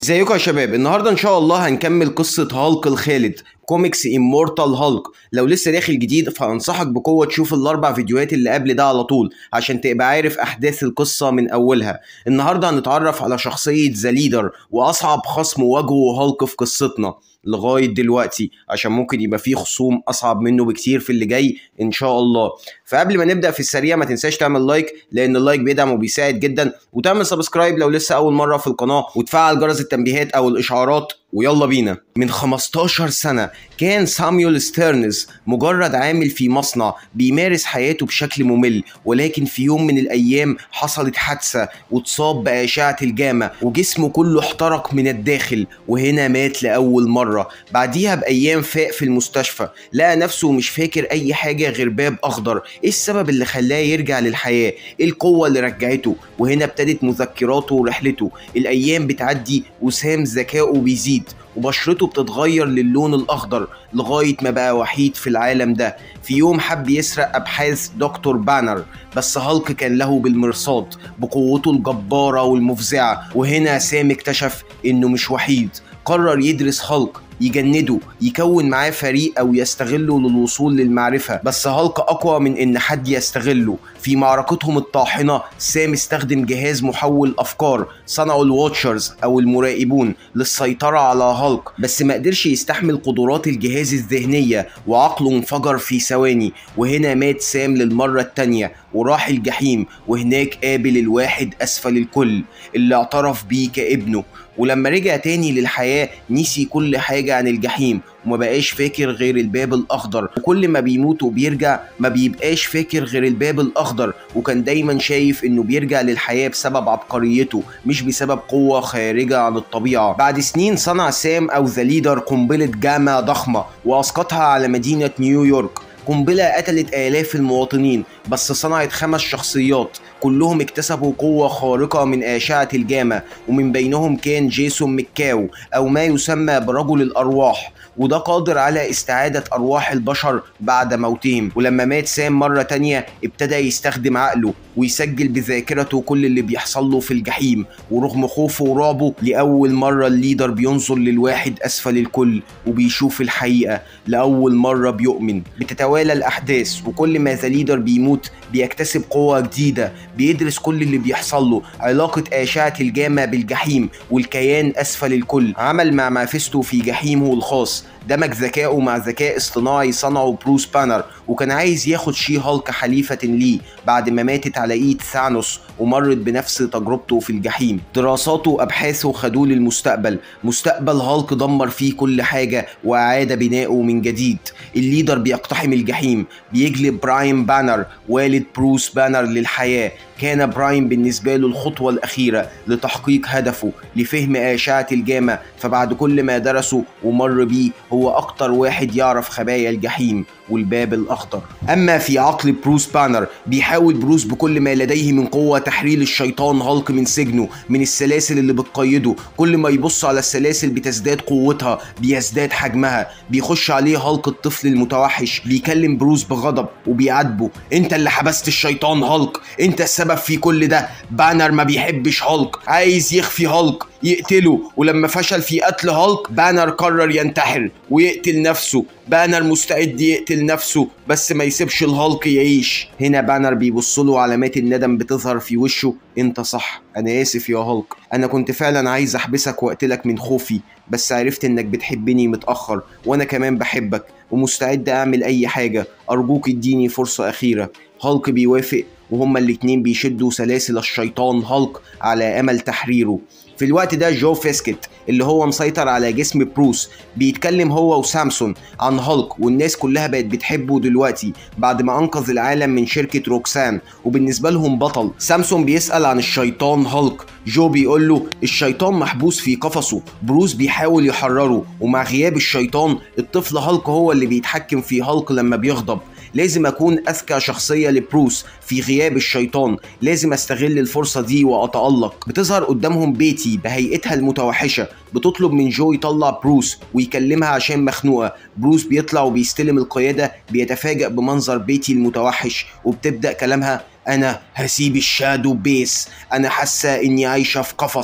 ازيكم يا شباب النهارده ان شاء الله هنكمل قصه هالك الخالد كوميكس امورتال هالك لو لسه داخل جديد فانصحك بقوه تشوف الاربع فيديوهات اللي قبل ده على طول عشان تبقى عارف احداث القصه من اولها النهارده هنتعرف على شخصيه ذا ليدر واصعب خصم واجهه هالك في قصتنا لغايه دلوقتي عشان ممكن يبقى فيه خصوم اصعب منه بكتير في اللي جاي ان شاء الله فقبل ما نبدا في السريع ما تنساش تعمل لايك لان اللايك بيدعم وبيساعد جدا وتعمل سبسكرايب لو لسه اول مره في القناه وتفعل جرس التنبيهات او الاشعارات ويلا بينا من 15 سنة كان ساميول ستيرنز مجرد عامل في مصنع بيمارس حياته بشكل ممل ولكن في يوم من الأيام حصلت حادثة واتصاب بأشعة الجامع وجسمه كله احترق من الداخل وهنا مات لأول مرة بعديها بأيام فاق في المستشفى لقى نفسه مش فاكر أي حاجة غير باب أخضر إيه السبب اللي خلاه يرجع للحياة إيه القوة اللي رجعته وهنا ابتدت مذكراته ورحلته الأيام بتعدي وسام ذكائه بيزيد وبشرته بتتغير للون الأخضر لغاية ما بقى وحيد في العالم ده في يوم حب يسرق أبحاث دكتور بانر بس هالك كان له بالمرصاد بقوته الجبارة والمفزعة وهنا سام اكتشف إنه مش وحيد قرر يدرس هالك يجنده يكون معاه فريق او يستغله للوصول للمعرفة بس هالك اقوى من ان حد يستغله في معركتهم الطاحنة سام استخدم جهاز محول افكار صنعه الواتشرز او المراقبون للسيطرة على هالك بس ما قدرش يستحمل قدرات الجهاز الذهنية وعقله انفجر في ثواني وهنا مات سام للمرة التانية وراح الجحيم وهناك قابل الواحد اسفل الكل اللي اعترف بيه كابنه ولما رجع تاني للحياة نسي كل حاجة عن الجحيم وما بقاش فاكر غير الباب الأخضر وكل ما بيموت وبيرجع ما بيبقاش فاكر غير الباب الأخضر وكان دايما شايف إنه بيرجع للحياة بسبب عبقريته مش بسبب قوة خارجة عن الطبيعة بعد سنين صنع سام أو ذا ليدر قنبلة جامعة ضخمة وأسقطها على مدينة نيويورك قنبلة قتلت آلاف المواطنين بس صنعت خمس شخصيات كلهم اكتسبوا قوة خارقة من أشعة الجامع ومن بينهم كان جيسون مكاو أو ما يسمى برجل الأرواح وده قادر على استعادة أرواح البشر بعد موتهم ولما مات سام مرة تانية ابتدى يستخدم عقله ويسجل بذاكرته كل اللي بيحصل له في الجحيم ورغم خوفه ورعبه لأول مرة الليدر بينظر للواحد أسفل الكل وبيشوف الحقيقة لأول مرة بيؤمن بتتوالى الأحداث وكل ما ذا ليدر بيموت بيكتسب قوة جديدة بيدرس كل اللي بيحصل له علاقة أشعة الجامع بالجحيم والكيان أسفل الكل عمل مع مافيستو في جحيمه الخاص دمج ذكائه مع ذكاء اصطناعي صنعه بروس بانر وكان عايز ياخد شي هالك حليفة ليه بعد ما ماتت على ايد ثانوس ومرت بنفس تجربته في الجحيم دراساته وابحاثه خدوه للمستقبل مستقبل هالك دمر فيه كل حاجة واعاد بنائه من جديد الليدر بيقتحم الجحيم بيجلب براين بانر والد بروس بانر للحياة كان براين بالنسبة له الخطوة الأخيرة لتحقيق هدفه لفهم أشعة الجامع فبعد كل ما درسه ومر بيه هو أكتر واحد يعرف خبايا الجحيم والباب الأخضر أما في عقل بروس بانر بيحاول بروس بكل ما لديه من قوة تحرير الشيطان هالك من سجنه من السلاسل اللي بتقيده كل ما يبص على السلاسل بتزداد قوتها بيزداد حجمها بيخش عليه هالك الطفل المتوحش بيكلم بروس بغضب وبيعاتبه انت اللي حبست الشيطان هالك انت السبب في كل ده بانر ما بيحبش هالك عايز يخفي هالك يقتله ولما فشل في قتل هالك بانر قرر ينتحر ويقتل نفسه بانر مستعد يقتل نفسه بس ما يسيبش الهالك يعيش هنا بانر بيبص له علامات الندم بتظهر في وشه انت صح انا اسف يا هالك انا كنت فعلا عايز احبسك واقتلك من خوفي بس عرفت انك بتحبني متاخر وانا كمان بحبك ومستعد اعمل اي حاجه ارجوك اديني فرصه اخيره هالك بيوافق وهما الاتنين بيشدوا سلاسل الشيطان هالك على امل تحريره في الوقت ده جو فيسكت اللي هو مسيطر على جسم بروس بيتكلم هو وسامسون عن هالك والناس كلها بقت بتحبه دلوقتي بعد ما انقذ العالم من شركة روكسان وبالنسبة لهم بطل سامسون بيسأل عن الشيطان هالك جو بيقول له الشيطان محبوس في قفصه بروس بيحاول يحرره ومع غياب الشيطان الطفل هالك هو اللي بيتحكم في هالك لما بيغضب لازم اكون اذكى شخصيه لبروس في غياب الشيطان لازم استغل الفرصه دي واتالق بتظهر قدامهم بيتي بهيئتها المتوحشه بتطلب من جو يطلع بروس ويكلمها عشان مخنوقه بروس بيطلع وبيستلم القياده بيتفاجأ بمنظر بيتي المتوحش وبتبدأ كلامها انا هسيب الشادو بيس انا حاسه اني عايشه في قفص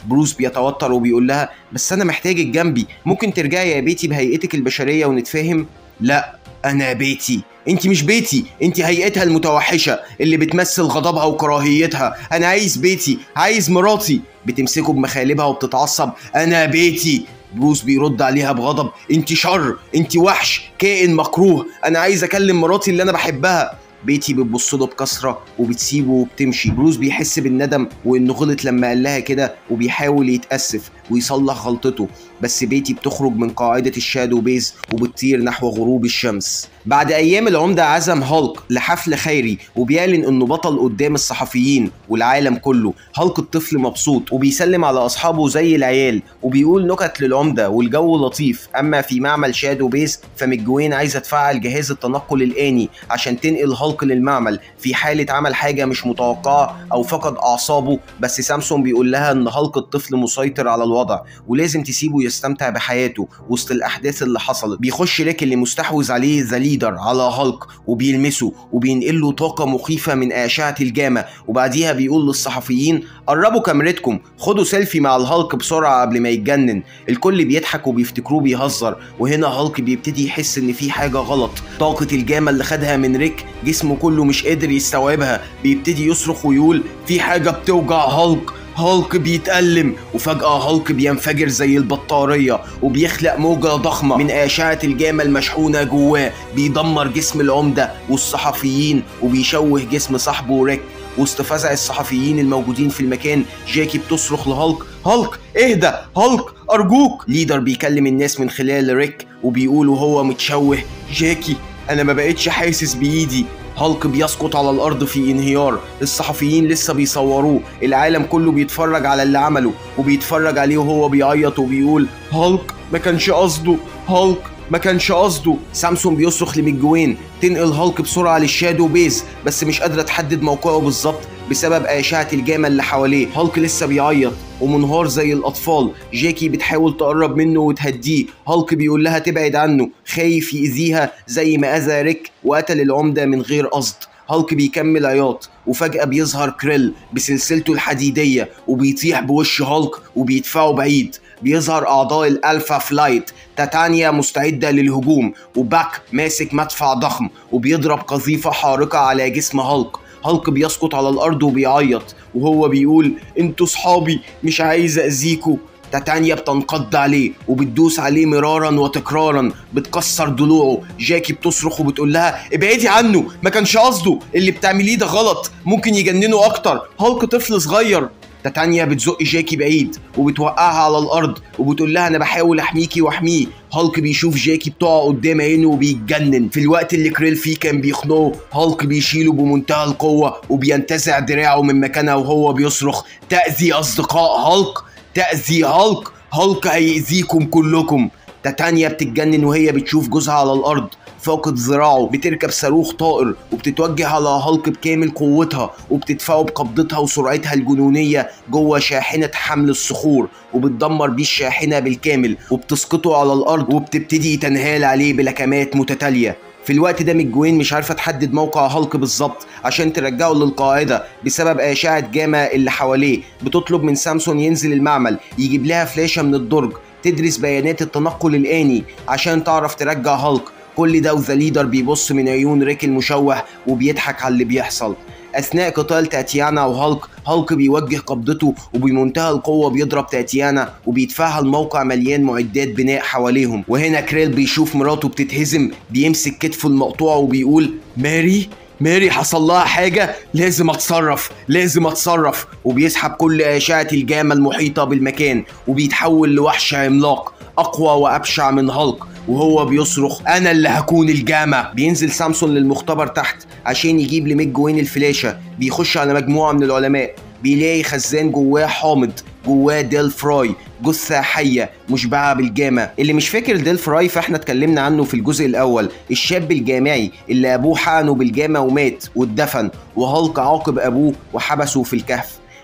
بروس بيتوتر وبيقول لها بس انا محتاجك جنبي ممكن ترجعي يا بيتي بهيئتك البشريه ونتفاهم لا انا بيتي انت مش بيتي انت هيئتها المتوحشه اللي بتمثل غضبها وكراهيتها انا عايز بيتي عايز مراتي بتمسكه بمخالبها وبتتعصب انا بيتي بروس بيرد عليها بغضب انت شر انت وحش كائن مكروه انا عايز اكلم مراتي اللي انا بحبها بيتي بتبص له بكسره وبتسيبه وبتمشي بروس بيحس بالندم وانه غلط لما قال لها كده وبيحاول يتاسف ويصلح غلطته بس بيتي بتخرج من قاعدة الشادو بيز وبتطير نحو غروب الشمس بعد أيام العمدة عزم هالك لحفل خيري وبيعلن إنه بطل قدام الصحفيين والعالم كله هالك الطفل مبسوط وبيسلم على أصحابه زي العيال وبيقول نكت للعمدة والجو لطيف أما في معمل شادو بيز فمجوين عايزة تفعل جهاز التنقل الآني عشان تنقل هالك للمعمل في حالة عمل حاجة مش متوقعة أو فقد أعصابه بس سامسون بيقول لها إن هالك الطفل مسيطر على الوضع ولازم تسيبه يستمتع بحياته وسط الاحداث اللي حصلت بيخش ريك اللي مستحوذ عليه ذا ليدر على هالك وبيلمسه وبينقل له طاقه مخيفه من اشعه الجاما وبعديها بيقول للصحفيين قربوا كاميرتكم خدوا سيلفي مع الهالك بسرعه قبل ما يتجنن الكل بيضحك وبيفتكروه بيهزر وهنا هالك بيبتدي يحس ان في حاجه غلط طاقه الجاما اللي خدها من ريك جسمه كله مش قادر يستوعبها بيبتدي يصرخ ويقول في حاجه بتوجع هالك هالك بيتألم وفجأة هالك بينفجر زي البطارية وبيخلق موجة ضخمة من أشعة الجامة المشحونة جواه بيدمر جسم العمدة والصحفيين وبيشوه جسم صاحبه ريك وسط فزع الصحفيين الموجودين في المكان جاكي بتصرخ لهالك هالك اهدى هالك أرجوك ليدر بيكلم الناس من خلال ريك وبيقول وهو متشوه جاكي أنا ما بقتش حاسس بإيدي هالك بيسقط على الارض في انهيار الصحفيين لسه بيصوروه العالم كله بيتفرج على اللي عمله وبيتفرج عليه وهو بيعيط وبيقول هالك ما كانش قصده هالك ما كانش قصده سامسون بيصرخ لميجوين تنقل هالك بسرعه للشادو بيز بس مش قادره تحدد موقعه بالظبط بسبب أشعة الجامة اللي حواليه هالك لسه بيعيط ومنهار زي الأطفال جاكي بتحاول تقرب منه وتهديه هالك بيقول لها تبعد عنه خايف يأذيها زي ما أذى ريك وقتل العمدة من غير قصد هالك بيكمل عياط وفجأة بيظهر كريل بسلسلته الحديدية وبيطيح بوش هالك وبيدفعه بعيد بيظهر أعضاء الألفا فلايت تاتانيا مستعدة للهجوم وباك ماسك مدفع ضخم وبيضرب قذيفة حارقة على جسم هالك هالك بيسقط على الأرض وبيعيط وهو بيقول انتوا صحابي مش عايز أذيكوا تاتانيا بتنقض عليه وبتدوس عليه مرارا وتكرارا بتكسر ضلوعه جاكي بتصرخ وبتقول لها ابعدي عنه ما كانش قصده اللي بتعمليه ده غلط ممكن يجننه اكتر هالك طفل صغير تاتانيا بتزق جاكي بعيد وبتوقعها على الارض وبتقول لها انا بحاول احميكي واحميه هالك بيشوف جاكي بتقع قدام عينه وبيتجنن في الوقت اللي كريل فيه كان بيخنقه هالك بيشيله بمنتهى القوه وبينتزع دراعه من مكانها وهو بيصرخ تاذي اصدقاء هالك تاذي هالك هالك هيأذيكم كلكم تاتانيا بتتجنن وهي بتشوف جوزها على الارض فاقد ذراعه بتركب صاروخ طائر وبتتوجه على هالك بكامل قوتها وبتدفعه بقبضتها وسرعتها الجنونية جوه شاحنة حمل الصخور وبتدمر بيه الشاحنة بالكامل وبتسقطه على الأرض وبتبتدي تنهال عليه بلكمات متتالية في الوقت ده ميجوين مش عارفة تحدد موقع هالك بالظبط عشان ترجعه للقاعدة بسبب أشعة جاما اللي حواليه بتطلب من سامسون ينزل المعمل يجيب لها فلاشة من الدرج تدرس بيانات التنقل الآني عشان تعرف ترجع هالك كل ده وذا ليدر بيبص من عيون ريك المشوه وبيضحك على اللي بيحصل اثناء قتال تاتيانا وهالك هالك بيوجه قبضته وبمنتهى القوه بيضرب تاتيانا وبيدفعها الموقع مليان معدات بناء حواليهم وهنا كريل بيشوف مراته بتتهزم بيمسك كتفه المقطوع وبيقول ماري ماري حصل لها حاجة لازم اتصرف لازم اتصرف وبيسحب كل أشعة الجامة المحيطة بالمكان وبيتحول لوحش عملاق أقوى وأبشع من هالك وهو بيصرخ انا اللي هكون الجامع بينزل سامسون للمختبر تحت عشان يجيب لميك جوين الفلاشه بيخش على مجموعه من العلماء بيلاقي خزان جواه حامض جواه ديل فراي جثة حية مشبعة بالجامع اللي مش فاكر ديل فراي فاحنا اتكلمنا عنه في الجزء الأول الشاب الجامعي اللي أبوه حقنه بالجامع ومات واتدفن وهالك عاقب أبوه وحبسه في الكهف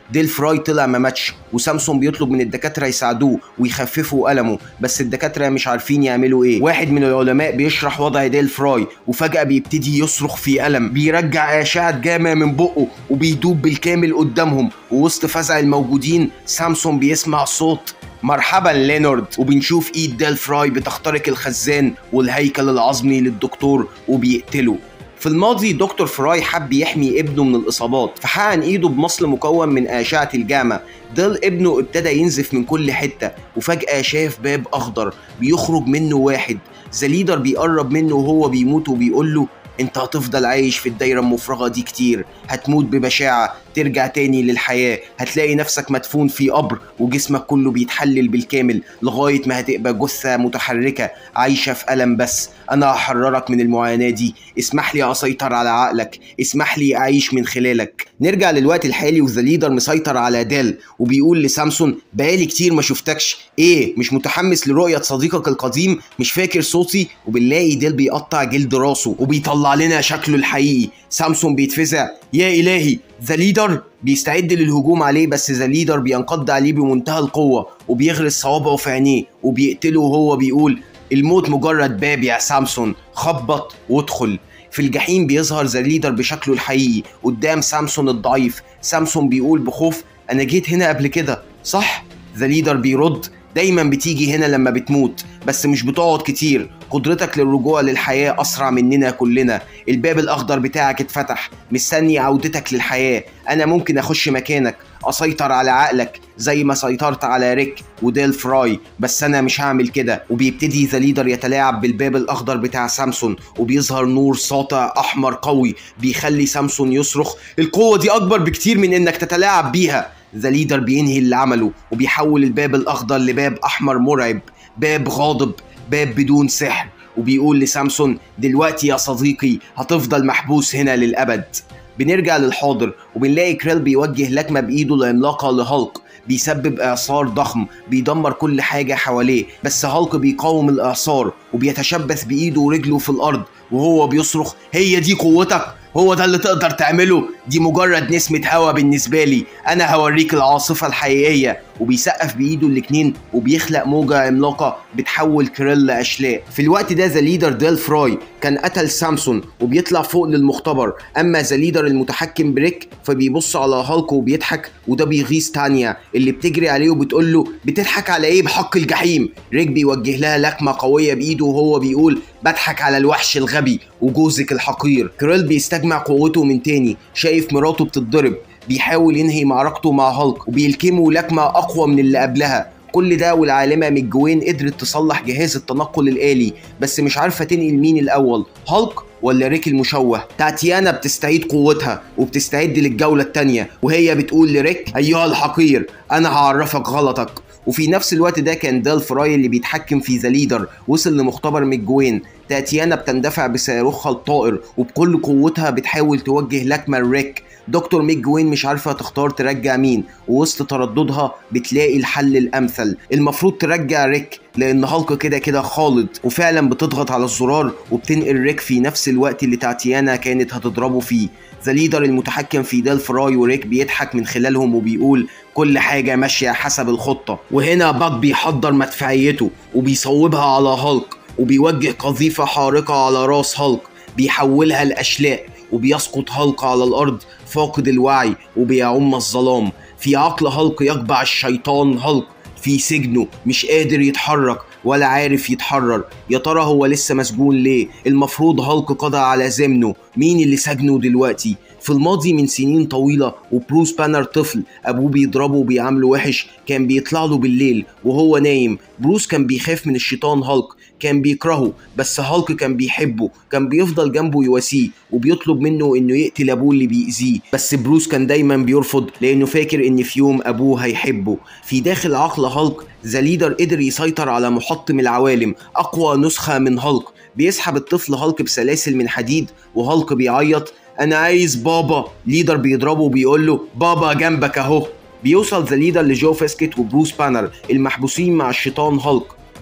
ديل فراي طلع ما ماتش وسامسون بيطلب من الدكاتره يساعدوه ويخففوا المه بس الدكاتره مش عارفين يعملوا ايه واحد من العلماء بيشرح وضع ديل فراي وفجاه بيبتدي يصرخ في الم بيرجع اشعه جامع من بقه وبيدوب بالكامل قدامهم ووسط فزع الموجودين سامسون بيسمع صوت مرحبا لينارد وبنشوف ايد ديل فراي بتخترق الخزان والهيكل العظمي للدكتور وبيقتله في الماضي دكتور فراي حب يحمي ابنه من الاصابات فحقن ايده بمصل مكون من اشعه الجاما ديل ابنه ابتدى ينزف من كل حته وفجاه شاف باب اخضر بيخرج منه واحد ذا ليدر بيقرب منه وهو بيموت وبيقول له انت هتفضل عايش في الدايره المفرغه دي كتير هتموت ببشاعه ترجع تاني للحياه هتلاقي نفسك مدفون في قبر وجسمك كله بيتحلل بالكامل لغايه ما هتبقى جثه متحركه عايشه في الم بس انا هحررك من المعاناه دي اسمح لي اسيطر على عقلك اسمح لي اعيش من خلالك نرجع للوقت الحالي وذا ليدر مسيطر على ديل وبيقول لسامسون بقالي كتير ما شفتكش ايه مش متحمس لرؤيه صديقك القديم مش فاكر صوتي وبنلاقي ديل بيقطع جلد راسه وبيطلع لنا شكله الحقيقي سامسون بيتفزع يا الهي ذا ليدر بيستعد للهجوم عليه بس ذا ليدر بينقض عليه بمنتهى القوه وبيغرس صوابعه في عينيه وبيقتله وهو بيقول الموت مجرد باب يا سامسون خبط وادخل في الجحيم بيظهر ذا ليدر بشكله الحقيقي قدام سامسون الضعيف سامسون بيقول بخوف انا جيت هنا قبل كده صح ذا ليدر بيرد دايما بتيجي هنا لما بتموت بس مش بتقعد كتير قدرتك للرجوع للحياة أسرع مننا كلنا الباب الأخضر بتاعك اتفتح مستني عودتك للحياة أنا ممكن أخش مكانك أسيطر على عقلك زي ما سيطرت على ريك وديل فراي بس أنا مش هعمل كده وبيبتدي ذا ليدر يتلاعب بالباب الأخضر بتاع سامسون وبيظهر نور ساطع أحمر قوي بيخلي سامسون يصرخ القوة دي أكبر بكتير من إنك تتلاعب بيها ذا ليدر بينهي اللي عمله وبيحول الباب الأخضر لباب أحمر مرعب باب غاضب باب بدون سحر وبيقول لسامسون دلوقتي يا صديقي هتفضل محبوس هنا للأبد بنرجع للحاضر وبنلاقي كريل بيوجه لكمة بإيده العملاقة لهالك بيسبب إعصار ضخم بيدمر كل حاجة حواليه بس هالك بيقاوم الإعصار وبيتشبث بإيده ورجله في الأرض وهو بيصرخ هي دي قوتك هو ده اللي تقدر تعمله دي مجرد نسمة هوا بالنسبة لي أنا هوريك العاصفة الحقيقية وبيسقف بإيده الاتنين وبيخلق موجة عملاقة بتحول كريل لأشلاء في الوقت ده ذا ليدر ديل فراي كان قتل سامسون وبيطلع فوق للمختبر أما ذا ليدر المتحكم بريك فبيبص على هالك وبيضحك وده بيغيظ تانيا اللي بتجري عليه وبتقول له بتضحك على إيه بحق الجحيم ريك بيوجه لها لكمة قوية بإيده وهو بيقول بضحك على الوحش الغبي وجوزك الحقير كريل بيستجمع قوته من تاني شايف مراته بتتضرب بيحاول ينهي معركته مع هالك وبيلكمه لكمة أقوى من اللي قبلها كل ده والعالمة ميجوين قدرت تصلح جهاز التنقل الآلي بس مش عارفة تنقل مين الأول هالك ولا ريك المشوه تاتيانا بتستعيد قوتها وبتستعد للجولة التانية وهي بتقول لريك أيها الحقير أنا هعرفك غلطك وفي نفس الوقت ده كان ديل فراي اللي بيتحكم في ذا ليدر وصل لمختبر ميجوين تاتيانا بتندفع بصاروخها الطائر وبكل قوتها بتحاول توجه لكمة لريك دكتور ميج جوين مش عارفه تختار ترجع مين ووسط ترددها بتلاقي الحل الامثل المفروض ترجع ريك لان هالك كده كده خالد وفعلا بتضغط على الزرار وبتنقل ريك في نفس الوقت اللي تاتيانا كانت هتضربه فيه ذا ليدر المتحكم في ديل فراي وريك بيضحك من خلالهم وبيقول كل حاجة ماشية حسب الخطة وهنا باك بيحضر مدفعيته وبيصوبها على هالك وبيوجه قذيفة حارقة على راس هالك بيحولها لأشلاء وبيسقط هالك على الأرض فاقد الوعي وبيعم الظلام في عقل هالك يقبع الشيطان هالك في سجنه مش قادر يتحرك ولا عارف يتحرر يا ترى هو لسه مسجون ليه المفروض هالك قضى على زمنه مين اللي سجنه دلوقتي في الماضي من سنين طويلة وبروس بانر طفل أبوه بيضربه وبيعامله وحش كان بيطلع له بالليل وهو نايم بروس كان بيخاف من الشيطان هالك كان بيكرهه بس هالك كان بيحبه كان بيفضل جنبه يواسيه وبيطلب منه انه يقتل ابوه اللي بيأذيه بس بروس كان دايما بيرفض لانه فاكر ان في يوم ابوه هيحبه في داخل عقل هالك ذا ليدر قدر يسيطر على محطم العوالم اقوى نسخة من هالك بيسحب الطفل هالك بسلاسل من حديد وهالك بيعيط انا عايز بابا ليدر بيضربه وبيقول له بابا جنبك اهو بيوصل ذا ليدر لجو فيسكت وبروس بانر المحبوسين مع الشيطان هالك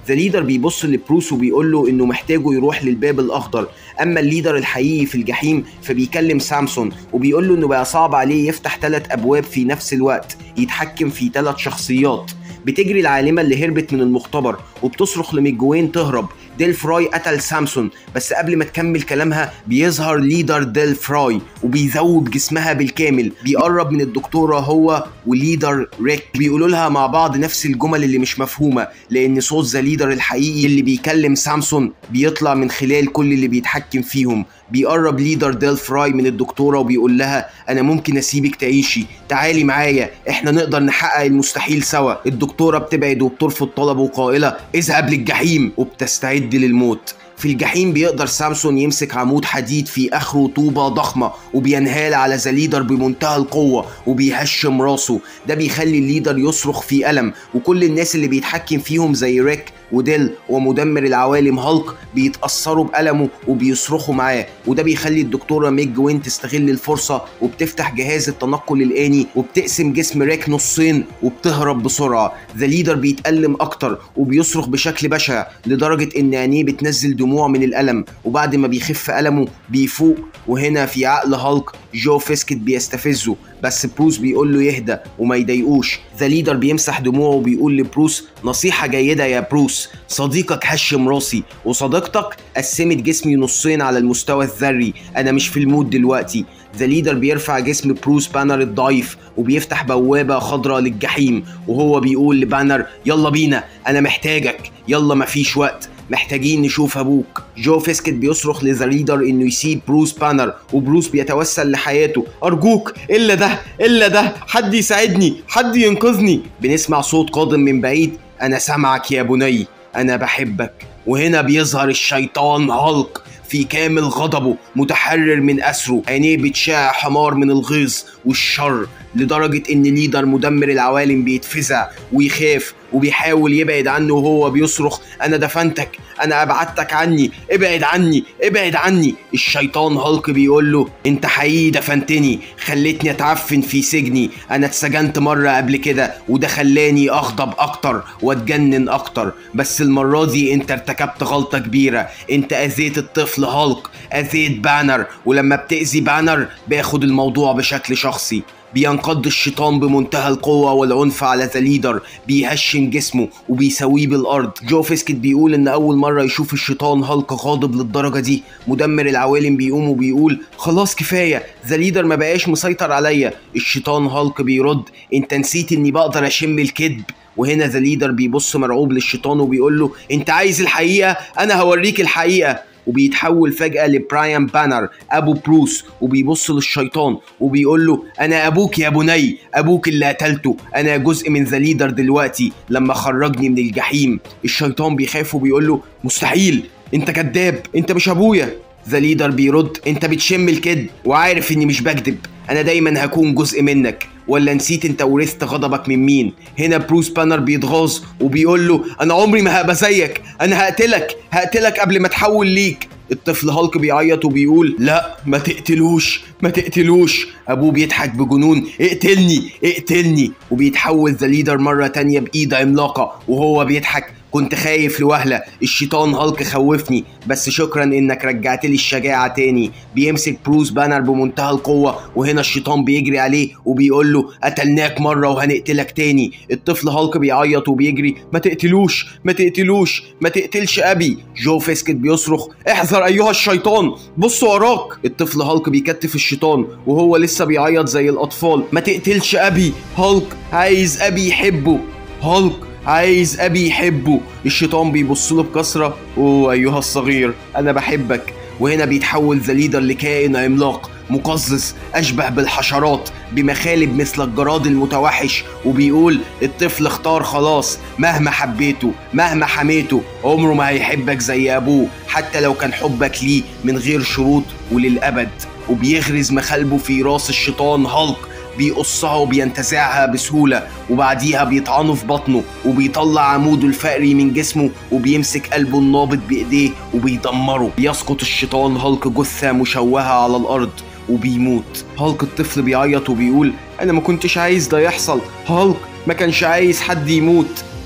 ذا ليدر بيبص لبروس وبيقول له انه محتاجه يروح للباب الاخضر اما الليدر الحقيقي في الجحيم فبيكلم سامسون وبيقول له انه بقى صعب عليه يفتح ثلاث ابواب في نفس الوقت يتحكم في ثلاث شخصيات بتجري العالمة اللي هربت من المختبر وبتصرخ لميجوين تهرب ديل فراي قتل سامسون بس قبل ما تكمل كلامها بيظهر ليدر ديل فراي وبيذوب جسمها بالكامل بيقرب من الدكتورة هو وليدر ريك بيقولوا لها مع بعض نفس الجمل اللي مش مفهومة لأن صوت ذا ليدر الحقيقي اللي بيكلم سامسون بيطلع من خلال كل اللي بيتحكم فيهم بيقرب ليدر ديل فراي من الدكتورة وبيقول لها أنا ممكن أسيبك تعيشي تعالي معايا إحنا نقدر نحقق المستحيل سوا الدكتورة بتبعد وبترفض طلبه قائلة اذهب للجحيم وبتستعد للموت في الجحيم بيقدر سامسون يمسك عمود حديد في اخره طوبه ضخمه وبينهال على ذا ليدر بمنتهى القوه وبيهشم راسه ده بيخلي الليدر يصرخ في الم وكل الناس اللي بيتحكم فيهم زي ريك وديل ومدمر العوالم هالك بيتأثروا بألمه وبيصرخوا معاه وده بيخلي الدكتورة ميج جوين تستغل الفرصة وبتفتح جهاز التنقل الآني وبتقسم جسم ريك نصين وبتهرب بسرعة ذا ليدر بيتألم أكتر وبيصرخ بشكل بشع لدرجة إن عينيه بتنزل دموع من الألم وبعد ما بيخف ألمه بيفوق وهنا في عقل هالك جو فيسكت بيستفزه بس بروس بيقول له يهدى وما يضايقوش ذا ليدر بيمسح دموعه وبيقول لبروس نصيحة جيدة يا بروس صديقك هشم راسي وصديقتك قسمت جسمي نصين على المستوى الذري انا مش في المود دلوقتي ذا ليدر بيرفع جسم بروس بانر الضعيف وبيفتح بوابة خضراء للجحيم وهو بيقول لبانر يلا بينا انا محتاجك يلا مفيش وقت محتاجين نشوف ابوك جو فيسكت بيصرخ لذا ليدر انه يسيب بروس بانر وبروس بيتوسل لحياته ارجوك الا ده الا ده حد يساعدني حد ينقذني بنسمع صوت قادم من بعيد انا سامعك يا بني انا بحبك وهنا بيظهر الشيطان هالك في كامل غضبه متحرر من أسره عينيه بتشع حمار من الغيظ والشر لدرجة إن ليدر مدمر العوالم بيتفزع ويخاف وبيحاول يبعد عنه وهو بيصرخ أنا دفنتك أنا أبعدتك عني ابعد عني ابعد عني الشيطان هالك بيقول له أنت حقيقي دفنتني خلتني أتعفن في سجني أنا اتسجنت مرة قبل كده وده خلاني أغضب أكتر وأتجنن أكتر بس المرة دي أنت ارتكبت غلطة كبيرة أنت أذيت الطفل هالك أذيت بانر ولما بتأذي بانر باخد الموضوع بشكل شخصي بينقض الشيطان بمنتهى القوة والعنف على ذا ليدر بيهشم جسمه وبيسويه بالأرض جو فيسكت بيقول إن أول مرة يشوف الشيطان هالك غاضب للدرجة دي مدمر العوالم بيقوم وبيقول خلاص كفاية ذا ليدر ما بقاش مسيطر عليا الشيطان هالك بيرد انت نسيت اني بقدر اشم الكذب وهنا ذا ليدر بيبص مرعوب للشيطان وبيقول له انت عايز الحقيقة انا هوريك الحقيقة وبيتحول فجأة لبرايان بانر أبو بروس وبيبص للشيطان وبيقول له أنا أبوك يا بني أبوك اللي قتلته أنا جزء من ذا ليدر دلوقتي لما خرجني من الجحيم الشيطان بيخاف وبيقول له مستحيل أنت كذاب أنت مش أبويا ذا ليدر بيرد أنت بتشم الكذب وعارف إني مش بكذب أنا دايما هكون جزء منك ولا نسيت انت ورثت غضبك من مين هنا بروس بانر بيتغاظ وبيقول له انا عمري ما هبقى زيك انا هقتلك هقتلك قبل ما اتحول ليك الطفل هالك بيعيط وبيقول لا ما تقتلوش ما تقتلوش ابوه بيضحك بجنون اقتلني اقتلني وبيتحول ذا ليدر مره تانية بايد عملاقه وهو بيضحك كنت خايف لوهلة الشيطان هالك خوفني بس شكرا انك رجعت لي الشجاعة تاني بيمسك بروس بانر بمنتهى القوة وهنا الشيطان بيجري عليه وبيقول له قتلناك مرة وهنقتلك تاني الطفل هالك بيعيط وبيجري ما تقتلوش ما تقتلوش ما تقتلش ابي جو فيسكت بيصرخ احذر ايها الشيطان بص وراك الطفل هالك بيكتف الشيطان وهو لسه بيعيط زي الاطفال ما تقتلش ابي هالك عايز ابي يحبه هالك عايز ابي يحبه الشيطان بيبص له بكثره اوه ايها الصغير انا بحبك وهنا بيتحول ذا ليدر لكائن عملاق مقزز اشبه بالحشرات بمخالب مثل الجراد المتوحش وبيقول الطفل اختار خلاص مهما حبيته مهما حميته عمره ما هيحبك زي ابوه حتى لو كان حبك ليه من غير شروط وللابد وبيغرز مخالبه في راس الشيطان هالك بيقصها وبينتزعها بسهولة وبعديها بيطعنه في بطنه وبيطلع عموده الفقري من جسمه وبيمسك قلبه النابض بإيديه وبيدمره بيسقط الشيطان هالك جثة مشوهة على الأرض وبيموت هالك الطفل بيعيط وبيقول أنا ما كنتش عايز ده يحصل هالك ما كانش عايز حد يموت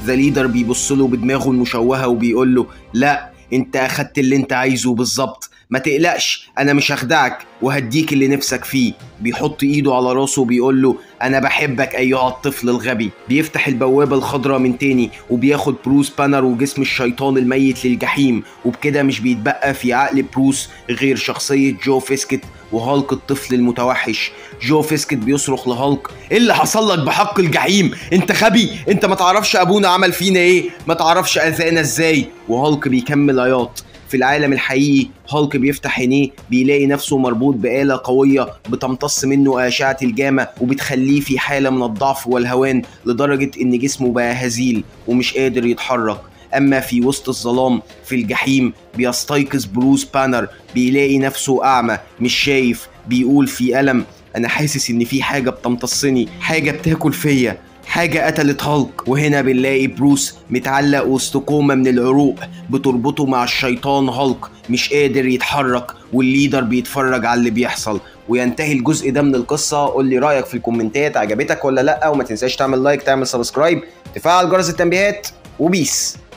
ذا ليدر بيبص له بدماغه المشوهه وبيقول له لا انت اخدت اللي انت عايزه بالظبط ما تقلقش انا مش هخدعك وهديك اللي نفسك فيه بيحط ايده على راسه وبيقول له انا بحبك ايها الطفل الغبي بيفتح البوابه الخضراء من تاني وبياخد بروس بانر وجسم الشيطان الميت للجحيم وبكده مش بيتبقى في عقل بروس غير شخصيه جو فيسكت وهالك الطفل المتوحش جو فيسكت بيصرخ لهالك ايه اللي حصل لك بحق الجحيم انت غبي انت ما تعرفش ابونا عمل فينا ايه ما تعرفش اذانا ازاي وهالك بيكمل عياط في العالم الحقيقي هالك بيفتح عينيه بيلاقي نفسه مربوط بآلة قوية بتمتص منه أشعة الجاما وبتخليه في حالة من الضعف والهوان لدرجة إن جسمه بقى هزيل ومش قادر يتحرك أما في وسط الظلام في الجحيم بيستيقظ بروس بانر بيلاقي نفسه أعمى مش شايف بيقول في ألم أنا حاسس إن في حاجة بتمتصني حاجة بتاكل فيا حاجة قتلت هالك وهنا بنلاقي بروس متعلق وسط كومة من العروق بتربطه مع الشيطان هالك مش قادر يتحرك والليدر بيتفرج على اللي بيحصل وينتهي الجزء ده من القصة قول لي رأيك في الكومنتات عجبتك ولا لأ وما تنساش تعمل لايك تعمل سبسكرايب تفعل جرس التنبيهات وبيس